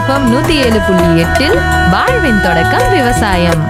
FM நூத்தி ஏழு புள்ளி எட்டில் வாழ்வின் தொடக்கம் விவசாயம்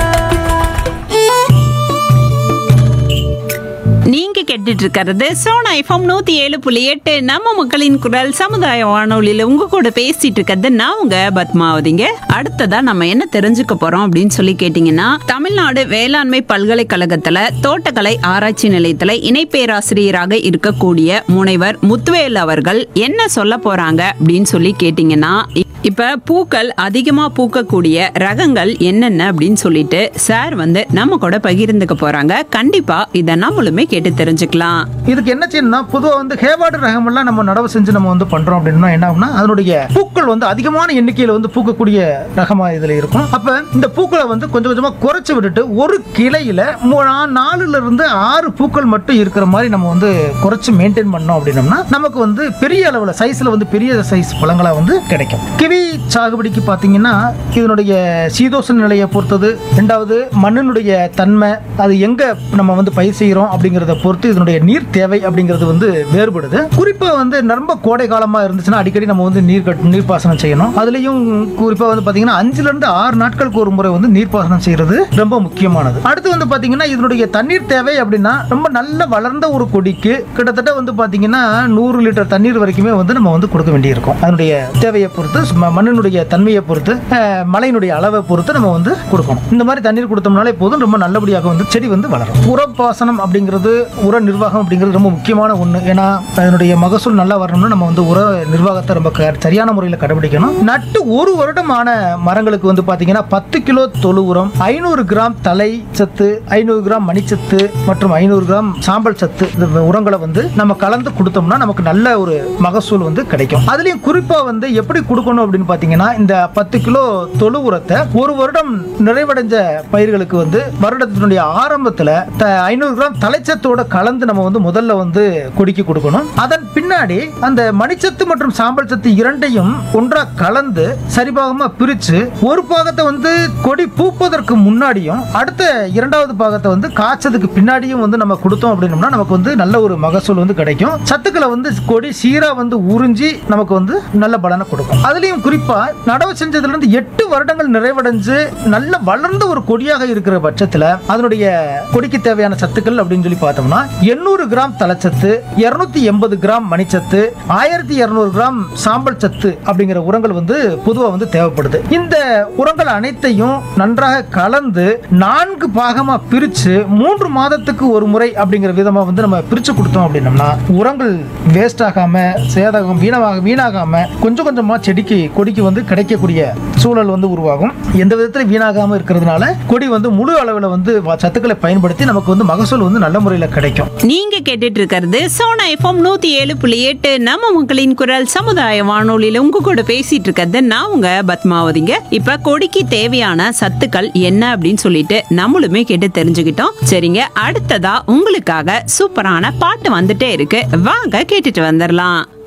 நீங்க கேட்டுட்டு இருக்கிறது சோனா எஃப்எம் நூத்தி ஏழு புள்ளி எட்டு நம்ம மக்களின் குரல் சமுதாய வானொலியில உங்க கூட பேசிட்டு இருக்கிறது நான் உங்க பத்மாவதிங்க அடுத்ததா நம்ம என்ன தெரிஞ்சுக்க போறோம் அப்படின்னு சொல்லி கேட்டீங்கன்னா தமிழ்நாடு வேளாண்மை பல்கலைக்கழகத்துல தோட்டக்கலை ஆராய்ச்சி நிலையத்துல இணை பேராசிரியராக இருக்கக்கூடிய முனைவர் முத்துவேல் அவர்கள் என்ன சொல்ல போறாங்க அப்படின்னு சொல்லி கேட்டீங்கன்னா இப்ப பூக்கள் அதிகமா பூக்கக்கூடிய ரகங்கள் என்னென்ன அப்படின்னு சொல்லிட்டு சார் வந்து நம்ம கூட பகிர்ந்துக்க போறாங்க கண்டிப்பா இதை நம்மளுமே கேட்டு தெரிஞ்சுக்கலாம் இதுக்கு என்ன செய்யணும்னா பொதுவாக வந்து ஹேவார்டு ரகமெல்லாம் நம்ம நடவு செஞ்சு நம்ம வந்து பண்றோம் அப்படின்னா என்ன ஆகும்னா அதனுடைய பூக்கள் வந்து அதிகமான எண்ணிக்கையில் வந்து பூக்கக்கூடிய ரகமா இதுல இருக்கும் அப்ப இந்த பூக்களை வந்து கொஞ்சம் கொஞ்சமா குறைச்சு விட்டுட்டு ஒரு கிளையில மூ- நா- நாலுல இருந்து ஆறு பூக்கள் மட்டும் இருக்கிற மாதிரி நம்ம வந்து குறைச்சு மெயின்டைன் பண்ணோம் அப்படின்னம்னா நமக்கு வந்து பெரிய அளவுல சைஸ்ல வந்து பெரிய சைஸ் பழங்களா வந்து கிடைக்கும் கிவி சாகுபடிக்கு பாத்தீங்கன்னா இதனுடைய சீதோஷ நிலையை பொறுத்தது ரெண்டாவது மண்ணினுடைய தன்மை அது எங்க நம்ம வந்து பயிர் செய்கிறோம் அப்படிங்கிறத பொறுத்து இதனுடைய நீர் தேவை அப்படிங்கிறது வந்து வேறுபடுது குறிப்பா வந்து ரொம்ப கோடை காலமா இருந்துச்சுன்னா அடிக்கடி நம்ம வந்து நீர் கட் நீர்ப்பாசனம் செய்யணும் அதுலயும் குறிப்பா வந்து பாத்தீங்கன்னா அஞ்சுல இருந்து ஆறு நாட்களுக்கு ஒரு முறை வந்து நீர்ப்பாசனம் செய்யறது ரொம்ப முக்கியமானது அடுத்து வந்து பாத்தீங்கன்னா இதனுடைய தண்ணீர் தேவை அப்படின்னா ரொம்ப நல்ல வளர்ந்த ஒரு கொடிக்கு கிட்டத்தட்ட வந்து பாத்தீங்கன்னா நூறு லிட்டர் தண்ணீர் வரைக்குமே வந்து நம்ம வந்து கொடுக்க வேண்டியிருக்கும் அதனுடைய தேவையை பொறுத்து ம- மண்ணினுடைய தன்மையை பொறுத்து அஹ், மழையினுடைய அளவை பொறுத்து நம்ம வந்து கொடுக்கணும் இந்த மாதிரி தண்ணீர் கொடுத்தோம்னாலே போதும் ரொம்ப நல்லபடியாக வந்து செடி வந்து வளரும் உரப்பாசனம் அப்படிங்கிறது உர நிர்வாகம் அப்படிங்கிறது ரொம்ப முக்கியமான ஒன்று ஏன்னா அதனுடைய மகசூல் நல்லா வரணும்னா நம்ம வந்து உர நிர்வாகத்தை ரொம்ப க- சரியான முறையில் கடைபிடிக்கணும் நட்டு ஒரு வருடமான மரங்களுக்கு வந்து பார்த்தீங்கன்னா பத்து கிலோ தொழு உரம் ஐநூறு கிராம் தலை சத்து ஐநூறு கிராம் மணிச்சத்து மற்றும் ஐநூறு கிராம் சாம்பல் சத்து இந்த உரங்களை வந்து நம்ம கலந்து கொடுத்தோம்னா நமக்கு நல்ல ஒரு மகசூல் வந்து கிடைக்கும் அதுலயும் குறிப்பா வந்து எப்படி கொடுக்கணும் அப்படின்னு பாத்தீங்கன்னா இந்த பத்து கிலோ தொழு உரத்தை ஒரு வருடம் நிறைவடைஞ்ச பயிர்களுக்கு வந்து வருடத்தினுடைய ஆரம்பத்துல ஐநூறு கிராம் தலைச்சத்தோட கலந்து நம்ம வந்து முதல்ல வந்து கொடிக்கு கொடுக்கணும் அதன் பின்னாடி அந்த மணிச்சத்து மற்றும் சாம்பல் சத்து இரண்டையும் ஒன்றா கலந்து சரிபாகமா பிரிச்சு ஒரு பாகத்தை வந்து கொடி பூப்பதற்கு முன்னாடியும் அடுத்த இரண்டாவது பாகத்தை வந்து காய்ச்சதுக்கு பின்னாடியும் வந்து நம்ம கொடுத்தோம் அப்படின்னோம்னா நமக்கு வந்து நல்ல ஒரு மகசூல் வந்து கிடைக்கும் சத்துக்களை வந்து கொடி சீரா வந்து உறிஞ்சி நமக்கு வந்து நல்ல பலனை கொடுக்கும் அதுலயும் குறிப்பா நடவு செஞ்சதுல இருந்து எட்டு வருடங்கள் நிறைவடைஞ்சு நல்ல வளர்ந்த ஒரு கொடியாக இருக்கிற பட்சத்துல அதனுடைய கொடிக்கு தேவையான சத்துக்கள் அப்படின்னு சொல்லி பார்த்தோம்னா எண்ணூறு கிராம் தலைச்சத்து இருநூத்தி எண்பது கிராம் மணிச்சத்து ஆயிரத்தி இருநூறு கிராம் சாம்பல் சத்து அப்படிங்கிற உரங்கள் வந்து பொதுவாக வந்து தேவைப்படுது இந்த உரங்கள் அனைத்தையும் நன்றாக கலந்து நான்கு பாகமா பிரிச்சு மூன்று மாதத்துக்கு ஒரு முறை அப்படிங்கிற விதமா வந்து நம்ம பிரிச்சு கொடுத்தோம் அப்படின்னம்னா உரங்கள் வேஸ்ட் ஆகாம சேதகம் வீணாக வீணாகாம கொஞ்சம் கொஞ்சமா செடிக்கு கொடிக்கு வந்து கிடைக்கக்கூடிய சூழல் வந்து உருவாகும் எந்த விதத்துல வீணாகாம இருக்கிறதுனால கொடி வந்து முழு அளவில் வந்து வ- சத்துக்களை பயன்படுத்தி நமக்கு வந்து மகசூல் வந்து நல்ல முறையில் கிடைக்கும் நீங்க கேட்டுட்டு இருக்கிறது சோனா எஃப்எம் நூத்தி ஏழு புள்ளி எட்டு நம்ம மக்களின் குரல் சமுதாய வானொலியில உங்க கூட பேசிட்டு இருக்கிறது நான் உங்க பத்மாவதிங்க இப்ப கொடிக்கு தேவையான சத்துக்கள் என்ன அப்படின்னு சொல்லிட்டு நம்மளுமே கேட்டு தெரிஞ்சுக்கிட்டோம் சரிங்க அடுத்ததா உங்களுக்காக சூப்பரான பாட்டு வந்துட்டே இருக்கு வாங்க கேட்டுட்டு வந்துடலாம்